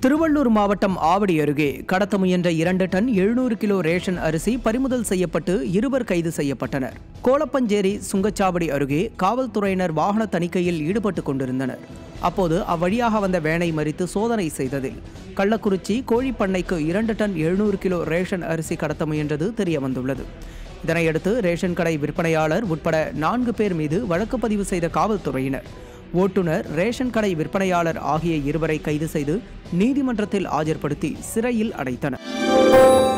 திருவள்ளூர் மாவட்டம் ஆவடி அருகே கடத்த முயன்ற இரண்டு டன் எழுநூறு கிலோ ரேஷன் அரிசி பறிமுதல் செய்யப்பட்டு இருவர் கைது செய்யப்பட்டனர் கோலப்பஞ்சேரி சுங்கச்சாவடி அருகே காவல்துறையினர் வாகன தணிக்கையில் ஈடுபட்டு கொண்டிருந்தனர் அப்போது அவ்வழியாக வந்த வேனை மறித்து சோதனை செய்ததில் கள்ளக்குறிச்சி கோழிப்பண்ணைக்கு இரண்டு டன் எழுநூறு கிலோ ரேஷன் அரிசி கடத்த முயன்றது தெரியவந்துள்ளது இதனையடுத்து ரேஷன் கடை விற்பனையாளர் உட்பட நான்கு பேர் மீது வழக்கு பதிவு செய்த காவல்துறையினர் ஓட்டுநர் ரேஷன் கடை விற்பனையாளர் ஆகிய இருவரை கைது செய்து நீதிமன்றத்தில் ஆஜர்படுத்தி சிறையில் அடைத்தனர்